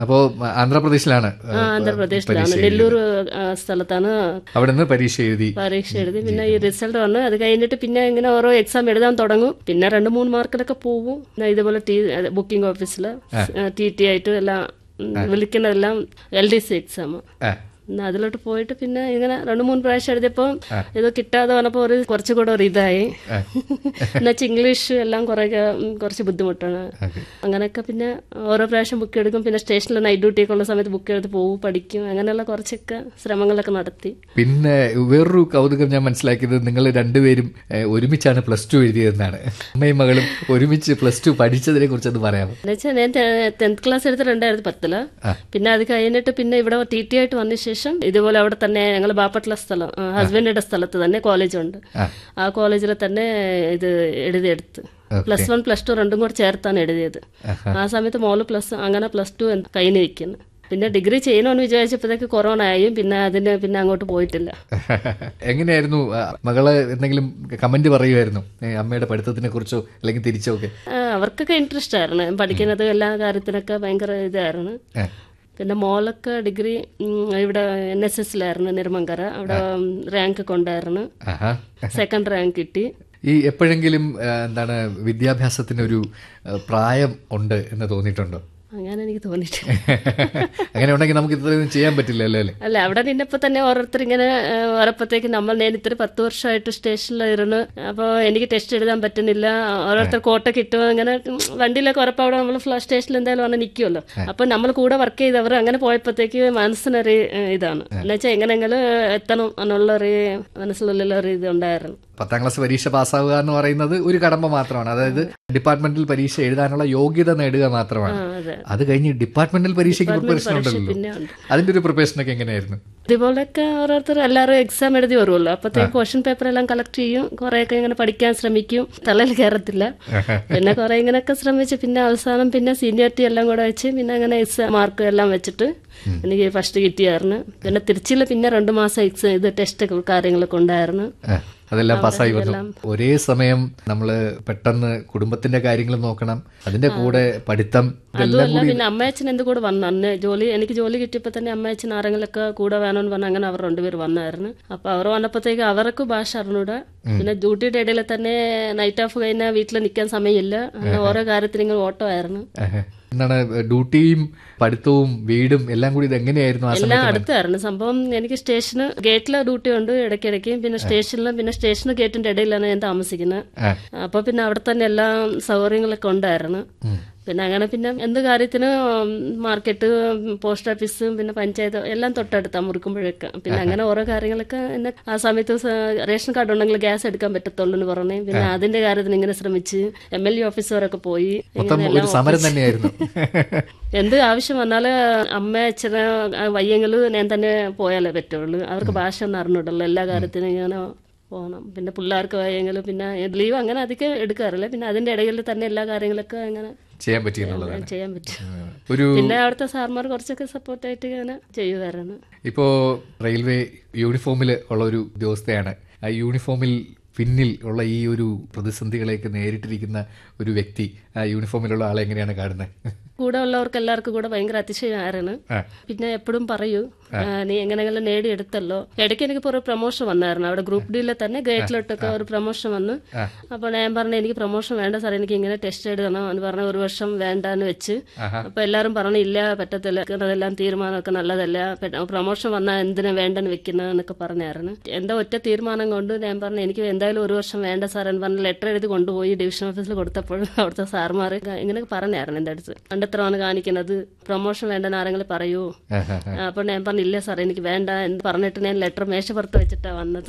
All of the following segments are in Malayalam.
അപ്പോ ആന്ധ്രാപ്രദേശിലാണ് ആ, ആന്ധ്രാപ്രദേശിലാണ് നെല്ലൂർ ആ, സ്ഥലത്താണ് അവിടെ നിന്ന് പരീക്ഷ എഴുതി പരീക്ഷ എഴുതി പിന്നെ ഈ റിസൾട്ട് വന്ന് അത് കഴിഞ്ഞിട്ട് പിന്നെ ഇങ്ങനെ ഓരോ എക്സാം എഴുതാൻ തുടങ്ങും പിന്നെ രണ്ട് മൂന്ന് മാർക്കിലൊക്കെ പോവും പിന്നെ ഇതുപോലെ ടി ബുക്കിംഗ് ഓഫീസിൽ ടി ടി ആയിട്ട് എല്ലാം ഉം, വിളിക്കുന്നതെല്ലാം എൽ ഡി സി എക്സാം ആ, പിന്നെ അതിലോട്ട് പോയിട്ട് പിന്നെ ഇങ്ങനെ രണ്ട് മൂന്ന് പ്രാവശ്യം എഴുതിയപ്പോൾ ഇത് കിട്ടാതെ വന്നപ്പോൾ ഒരു കുറച്ചുകൂടെ ഒരു ഇതായി എന്നുവെച്ചാൽ ഇംഗ്ലീഷ് എല്ലാം കുറേ കുറച്ച് ബുദ്ധിമുട്ടാണ് അങ്ങനെയൊക്കെ പിന്നെ ഓരോ പ്രാവശ്യം ബുക്ക് എടുക്കും പിന്നെ സ്റ്റേഷനിൽ നൈറ്റ് ഡ്യൂട്ടി ഒക്കെ ഉള്ള സമയത്ത് ബുക്ക് എടുത്ത് പോകും പഠിക്കും അങ്ങനെയുള്ള കുറച്ചൊക്കെ ശ്രമങ്ങളൊക്കെ നടത്തി പിന്നെ വേറൊരു കൗതുകം ഞാൻ മനസ്സിലാക്കിയത് നിങ്ങൾ രണ്ടുപേരും ഏഹ്, ഒരുമിച്ചാണ് പ്ലസ് ടു എഴുതിയതെന്നാണ് അമ്മയും മകളും ഒരുമിച്ച് പ്ലസ് ടു പഠിച്ചതിനെ കുറിച്ചൊന്ന് പറയാമോ എന്നുവെച്ചാൽ ഞാൻ ടെൻത്ത് ക്ലാസ് എടുത്ത് രണ്ടായിരത്തി പത്തില് പിന്നെ അത് കഴിഞ്ഞിട്ട് പിന്നെ ഇവിടെ ടി ടി ആയിട്ട് വന്ന ശേഷം ഇതുപോലെ അവിടെ തന്നെ ഞങ്ങൾ ബാപ്പട്ടുള്ള സ്ഥലം ആ, ഹസ്ബൻഡിന്റെ സ്ഥലത്ത് തന്നെ കോളേജുണ്ട് ആ കോളേജിൽ തന്നെ ഇത് എഴുതിയെടുത്ത് പ്ലസ് വൺ പ്ലസ് ടു രണ്ടും കൂടെ ചേർത്താണ് എഴുതിയത് ആ സമയത്ത് മോള് പ്ലസ് അങ്ങനെ പ്ലസ് ടു കഴിഞ്ഞ് നിൽക്കുന്നു പിന്നെ ഡിഗ്രി ചെയ്യണമെന്ന് വിചാരിച്ചപ്പോഴത്തേക്ക് കൊറോണ ആയി പിന്നെ അതിന് പിന്നെ അങ്ങോട്ട് പോയിട്ടില്ല എങ്ങനെയായിരുന്നു ആ, മകള് എന്തെങ്കിലും കമന്റ് പറയുമായിരുന്നു അമ്മയുടെ പഠിത്തത്തിനെ കുറിച്ചോ അല്ലെങ്കിൽ തിരിച്ചോ ഒക്കെ ആ, അവർക്കൊക്കെ ഇൻട്രസ്റ്റ് ആയിരുന്നു പഠിക്കുന്നത് എല്ലാ കാര്യത്തിനൊക്കെ ഭയങ്കര ഇതായിരുന്നു ഏ, പിന്നെ മോളൊക്കെ ഡിഗ്രി ഉം, ഇവിടെ എൻ എസ് എസിലായിരുന്നു നിർമ്മങ്കര അവിടെ റാങ്ക് കൊണ്ടായിരുന്നു ആഹാ. സെക്കൻഡ് റാങ്ക് കിട്ടി ഈ എപ്പോഴെങ്കിലും ആ, എന്താണ് വിദ്യാഭ്യാസത്തിനൊരു ആ, പ്രായം ഉണ്ട് എന്ന് തോന്നിയിട്ടുണ്ടോ അങ്ങനെ എനിക്ക് തോന്നിയിട്ടില്ല അങ്ങനെ ഉണ്ടെങ്കിൽ നമുക്ക് ഇത്രയൊന്നും ചെയ്യാൻ പറ്റില്ലല്ലോ അല്ലേ അല്ല അവിടെ നിന്നപ്പോ തന്നെ ഓരോരുത്തർ ഇങ്ങനെ ഓരോപ്പത്തേക്ക് നമ്മൾ ഞാൻ ഇത്ര പത്ത് വർഷമായിട്ട് സ്റ്റേഷനിലായിരുന്നു അപ്പോൾ എനിക്ക് ടെസ്റ്റ് എഴുതാൻ പറ്റുന്നില്ല ഓരോരുത്തർ കോട്ട കിട്ടും അങ്ങനെ ഉം, വണ്ടിയിലൊക്കെ ഉറപ്പ് അവിടെ നമ്മൾ ഫ്ലാഷ് സ്റ്റേഷനിൽ എന്തായാലും വന്ന് നിൽക്കുമല്ലോ അപ്പൊ നമ്മൾ കൂടെ വർക്ക് ചെയ്തവർ അങ്ങനെ പോയപ്പോഴത്തേക്ക് മനസ്സിനൊരു ഏഹ്, ഇതാണ് എന്നുവെച്ചാൽ എങ്ങനെയെങ്കിലും എത്തണം എന്നുള്ളൊരു മനസ്സിലുള്ള ഒരു ഇത് ഉണ്ടായിരുന്നു പത്താം ക്ലാസ് പരീക്ഷ പാസ്സാവുക എന്ന് പറയുന്നത് ഒരു കടമ്പ മാത്രമാണ് അതായത് ഡിപ്പാർട്ട്മെന്റൽ പരീക്ഷ എഴുതാനുള്ള യോഗ്യത നേടുക മാത്രമാണ് ആ, അതെ അത് കഴിഞ്ഞ് ഡിപ്പാർട്ട്മെന്റൽ പരീക്ഷയ്ക്ക് പ്രിപ്പറേഷൻ ഉണ്ടല്ലോ പിന്നെ ഉണ്ട് അതിന്റെ ഒരു പ്രിപ്പറേഷൻ ഒക്കെ എങ്ങനെയായിരുന്നു ഇതുപോലൊക്കെ ഓരോരുത്തർ എല്ലാവരും എക്സാം എഴുതി വരുമല്ലോ അപ്പത്തേക്ക് ക്വസ്റ്റ്യൻ പേപ്പർ എല്ലാം കളക്ട് ചെയ്യും കുറെയൊക്കെ ഇങ്ങനെ പഠിക്കാൻ ശ്രമിക്കും തലയിൽ കയറത്തില്ല പിന്നെ കുറെ ഇങ്ങനെയൊക്കെ ശ്രമിച്ച് പിന്നെ അവസാനം പിന്നെ സീനിയോറിറ്റി എല്ലാം കൂടെ വെച്ച് പിന്നെ അങ്ങനെ എക്സാം മാർക്ക് എല്ലാം വെച്ചിട്ട് എനിക്ക് ഫസ്റ്റ് കിട്ടിയായിരുന്നു പിന്നെ തിരുച്ചിയിൽ പിന്നെ രണ്ട് മാസം എക്സാം ഇത് ടെസ്റ്റ് കാര്യങ്ങളൊക്കെ ഉണ്ടായിരുന്നു ആ, അതെല്ലാം പാസ്സായി വന്നു ഒരേ സമയം നമ്മൾ പെട്ടെന്ന് കുടുംബത്തിന്റെ കാര്യങ്ങൾ നോക്കണം അതിന്റെ കൂടെ പഠിത്തം ഇതെല്ലാം അതുമല്ല പിന്നെ അമ്മയച്ഛൻ എന്ത് കൂടെ വന്നു അന്ന് ജോലി എനിക്ക് ജോലി കിട്ടിയപ്പോൾ തന്നെ അമ്മയച്ഛൻ ആരെങ്കിലൊക്കെ കൂടെ വേണമെന്ന് പറഞ്ഞ് അങ്ങനെ അവർ രണ്ടുപേർ വന്നായിരുന്നു അപ്പൊ അവർ വന്നപ്പോഴത്തേക്ക് അവർക്ക് ഭാഷ അറിഞ്ഞൂടാ പിന്നെ ഡ്യൂട്ടിയുടെ ഇടയിൽ തന്നെ നൈറ്റ് ഓഫ് കഴിഞ്ഞാൽ വീട്ടിൽ നിൽക്കാൻ സമയമില്ല അങ്ങനെ ഓരോ കാര്യത്തിന് ഇങ്ങനെ ഓട്ടമായിരുന്നു ആഹ്. എന്താണ് ഡ്യൂട്ടിയും പഠിത്തവും വീടും എല്ലാം കൂടി ഇത് എങ്ങനെയായിരുന്നു ആ എല്ലാം സമയത്ത് അടുത്തായിരുന്നു സംഭവം എനിക്ക് സ്റ്റേഷന് ഗേറ്റിലെ ഡ്യൂട്ടി ഉണ്ട് ഇടയ്ക്കിടയ്ക്ക് പിന്നെ സ്റ്റേഷനിലും പിന്നെ സ്റ്റേഷന് ഗേറ്റിന്റെ ഇടയിലാണ് ഞാൻ താമസിക്കുന്നത് ആ. അപ്പൊ പിന്നെ അവിടെ തന്നെ എല്ലാ സൗകര്യങ്ങളൊക്കെ ഉണ്ടായിരുന്നു പിന്നെ അങ്ങനെ പിന്നെ എന്ത് കാര്യത്തിന് മാർക്കറ്റ് പോസ്റ്റ് ഓഫീസ് പിന്നെ പഞ്ചായത്ത് എല്ലാം തൊട്ടടുത്താ മുറിക്കുമ്പോഴൊക്കെ പിന്നെ അങ്ങനെ ഓരോ കാര്യങ്ങളൊക്കെ എന്നെ ആ സമയത്ത് സ- റേഷൻ കാർഡ് ഉണ്ടെങ്കിൽ ഗ്യാസ് എടുക്കാൻ പറ്റത്തുള്ളൂ എന്ന് പറഞ്ഞു പിന്നെ അതിന്റെ കാര്യത്തിന് ഇങ്ങനെ ശ്രമിച്ച് എം എൽ എ ഓഫീസറൊക്കെ പോയി മൊത്തം ഒരു സമരം തന്നെയായിരുന്നു എന്ത് ആവശ്യം വന്നാല് അമ്മ അച്ഛന് വയ്യെങ്കിൽ ഞാൻ തന്നെ പോയാലേ പറ്റുള്ളൂ അവർക്ക് ഭാഷ ഒന്നും അറിഞ്ഞിട്ടുള്ളൂ എല്ലാ കാര്യത്തിനും ഇങ്ങനെ പോകണം പിന്നെ പിള്ളേർക്ക് വയ്യെങ്കിലും പിന്നെ ലീവ് അങ്ങനെ അധികം എടുക്കാറില്ല പിന്നെ അതിന്റെ ഇടയിൽ തന്നെ എല്ലാ കാര്യങ്ങളൊക്കെ അങ്ങനെ ചെയ്യാൻ പറ്റിയെന്നുള്ളതാണ് ചെയ്യാൻ പറ്റും ഒരു പിന്നെ അവിടുത്തെ സാർമാർ കുറച്ചൊക്കെ സപ്പോർട്ടായിട്ട് ഇങ്ങനെ ചെയ്യുമായിരുന്നു ഇപ്പോ റെയിൽവേ യൂണിഫോമിൽ ഉള്ള ഒരു ഉദ്യോഗസ്ഥയാണ് ആ യൂണിഫോമിൽ പിന്നിൽ ഉള്ള ഈ ഒരു പ്രതിസന്ധികളെയൊക്കെ നേരിട്ടിരിക്കുന്ന ഒരു വ്യക്തി ആ യൂണിഫോമിലുള്ള ആളെ എങ്ങനെയാണ് കാണുന്നത് കൂടെ ഉള്ളവർക്ക് എല്ലാവർക്കും കൂടെ ഭയങ്കര അതിശയമായിരുന്നു ആ. പിന്നെ എപ്പോഴും പറയൂ ആ, നീ എങ്ങനെയെങ്കിലും നേടിയെടുത്തല്ലോ ഇടയ്ക്ക് എനിക്ക് ഒരു പ്രൊമോഷൻ വന്നായിരുന്നു അവിടെ ഗ്രൂപ്പ് ഡിയിലെ തന്നെ ഗേറ്റിലോട്ടൊക്കെ ഒരു പ്രൊമോഷൻ വന്നു അപ്പോൾ ഞാൻ പറഞ്ഞു എനിക്ക് പ്രൊമോഷൻ വേണ്ട സാർ എനിക്ക് ഇങ്ങനെ ടെസ്റ്റ് എഴുതണം എന്ന് പറഞ്ഞ ഒരു വർഷം വേണ്ടാന്ന് വെച്ച് അപ്പൊ എല്ലാവരും പറഞ്ഞു ഇല്ല പറ്റത്തില്ല അതെല്ലാം തീരുമാനമൊക്കെ നല്ലതല്ല പ്രൊമോഷൻ വന്നാൽ എന്തിനാ വേണ്ടെന്ന് വെക്കുന്നത് എന്നൊക്കെ പറഞ്ഞായിരുന്നു എന്റെ ഒറ്റ തീരുമാനം കൊണ്ട് ഞാൻ പറഞ്ഞു എനിക്ക് എന്തായാലും ഒരു വർഷം വേണ്ട സാർ എന്ന് പറഞ്ഞ് ലെറ്റർ എഴുതി കൊണ്ടുപോയി ഡിവിഷൻ ഓഫീസിൽ കൊടുത്തപ്പോൾ അവിടുത്തെ സാർമാർ ഇങ്ങനെ പറഞ്ഞായിരുന്നു എൻ്റെ അടുത്ത് കണ്ടെത്രമാണ് കാണിക്കുന്നത് പ്രൊമോഷൻ വേണ്ടെന്ന് ആരെങ്കിലും പറയൂ അപ്പോൾ ഞാൻ പറഞ്ഞു ഇല്ല സാർ എനിക്ക് വേണ്ട എന്ന് പറഞ്ഞിട്ട് ഞാൻ ലെറ്റർ മേശപ്പുറത്ത് വെച്ചിട്ടാണ് വന്നത്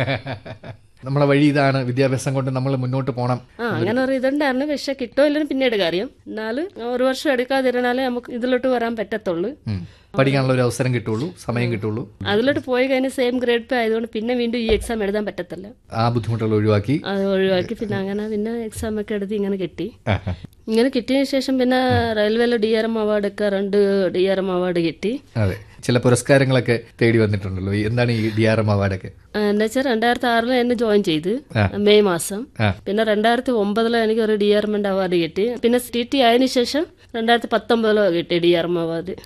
നമ്മളെ വഴി ഇതാണ് വിദ്യാഭ്യാസം കൊണ്ട് നമ്മൾ മുന്നോട്ട് പോകണം ആ അങ്ങനെ ഒരു ഇതുണ്ടായിരുന്നു പക്ഷെ കിട്ടോ ഇല്ലെന്ന് പിന്നീട് കാര്യം എന്നാലും ഒരു വർഷം എടുക്കാതിരുന്നാലേ നമുക്ക് ഇതിലോട്ട് വരാൻ പറ്റത്തുള്ളൂ ഉം. പഠിക്കാനുള്ള ഒരു അവസരം കിട്ടുള്ളൂ സമയം കിട്ടുള്ളൂ അതിലോട്ട് പോയി കഴിഞ്ഞാൽ സെയിം ഗ്രേഡ് പേ ആയതുകൊണ്ട് പിന്നെ വീണ്ടും ഈ എക്സാം എഴുതാൻ പറ്റത്തില്ല ആ ബുദ്ധിമുട്ടുകൾ ഒഴിവാക്കി അത് ഒഴിവാക്കി പിന്നെ അങ്ങനെ പിന്നെ എക്സാം ഒക്കെ എഴുതി ഇങ്ങനെ കിട്ടി ആഹാ. ഇങ്ങനെ കിട്ടിയതിന് ശേഷം പിന്നെ റെയിൽവേയിൽ ഡി ആർ എം അവാർഡ് ഒക്കെ രണ്ട് ഡി ആർ എം അവാർഡ് കിട്ടി അതെ ചില പുരസ്കാരങ്ങളൊക്കെ തേടി വന്നിട്ടുണ്ടല്ലോ ഈ എന്താണ് ഈ ഡി ആർ എം അവാർഡൊക്കെ എന്ന് വെച്ചാൽ രണ്ടായിരത്തി ആറില് എന്നെ ജോയിൻ ചെയ്ത് ആ. മെയ് മാസം ആ. പിന്നെ രണ്ടായിരത്തി ഒമ്പതില് എനിക്ക് ഒരു ഡി ആർ എമ്മിന്റെ അവാർഡ് കിട്ടി പിന്നെ ടി ടി ആയതിനു ശേഷം രണ്ടായിരത്തി പത്തൊമ്പതിലോ കിട്ടി ഡി ആർ എം അവാർഡ്